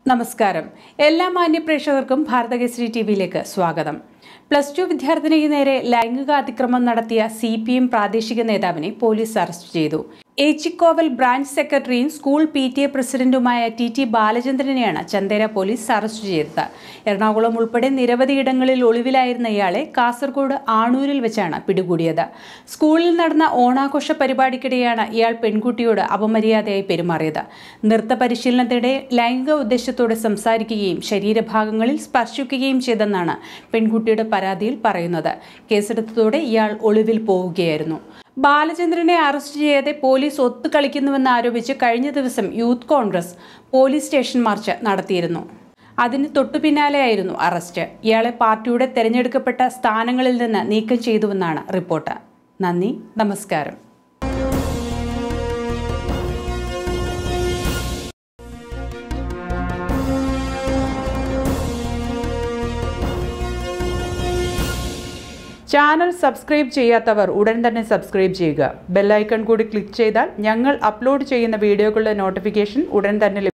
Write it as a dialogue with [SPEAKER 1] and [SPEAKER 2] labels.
[SPEAKER 1] നമസ്കാരം എല്ലാ മാന്യപ്രേക്ഷകർക്കും ഭാരതകേസരി ടി വിയിലേക്ക് സ്വാഗതം പ്ലസ് ടു വിദ്യാർത്ഥിനിക്ക് നേരെ ലൈംഗിക അതിക്രമം നടത്തിയ സി പി എം പ്രാദേശിക നേതാവിനെ പോലീസ് അറസ്റ്റ് ചെയ്തു ഏച്ചിക്കോവൽ ബ്രാഞ്ച് സെക്രട്ടറിയും സ്കൂൾ പി ടി എ പ്രസിഡന്റുമായ ടി ടി ബാലചന്ദ്രനെയാണ് ചന്ദേര പോലീസ് അറസ്റ്റ് ചെയ്തത് എറണാകുളം ഉൾപ്പെടെ നിരവധി ഇടങ്ങളിൽ ഒളിവിലായിരുന്ന ഇയാളെ കാസർഗോഡ് ആണൂരിൽ വെച്ചാണ് പിടികൂടിയത് സ്കൂളിൽ നടന്ന ഓണാഘോഷ പരിപാടിക്കിടെയാണ് ഇയാൾ പെൺകുട്ടിയോട് അപമര്യാദയായി പെരുമാറിയത് നൃത്ത പരിശീലനത്തിനിടെ ലൈംഗിക ഉദ്ദേശത്തോടെ സംസാരിക്കുകയും ശരീരഭാഗങ്ങളിൽ സ്പർശിക്കുകയും ചെയ്തെന്നാണ് പെൺകുട്ടിയുടെ പരാതിയിൽ പറയുന്നത് കേസെടുത്തതോടെ ഇയാൾ ഒളിവിൽ പോവുകയായിരുന്നു ബാലചന്ദ്രനെ അറസ്റ്റ് ചെയ്യാതെ പോലീസ് ഒത്തുകളിക്കുന്നുവെന്ന് ആരോപിച്ച് കഴിഞ്ഞ ദിവസം youth Congress police station march നടത്തിയിരുന്നു അതിന് തൊട്ടു പിന്നാലെയായിരുന്നു അറസ്റ്റ് ഇയാളെ പാർട്ടിയുടെ തെരഞ്ഞെടുക്കപ്പെട്ട സ്ഥാനങ്ങളിൽ നിന്ന് നീക്കം ചെയ്തുവെന്നാണ് റിപ്പോർട്ട് നന്ദി നമസ്കാരം ചാനൽ സബ്സ്ക്രൈബ് ചെയ്യാത്തവർ ഉടൻ തന്നെ സബ്സ്ക്രൈബ് ചെയ്യുക ബെല്ലൈക്കൺ കൂടി ക്ലിക്ക് ചെയ്താൽ ഞങ്ങൾ അപ്ലോഡ് ചെയ്യുന്ന വീഡിയോകളുടെ നോട്ടിഫിക്കേഷൻ ഉടൻ തന്നെ ലഭിക്കും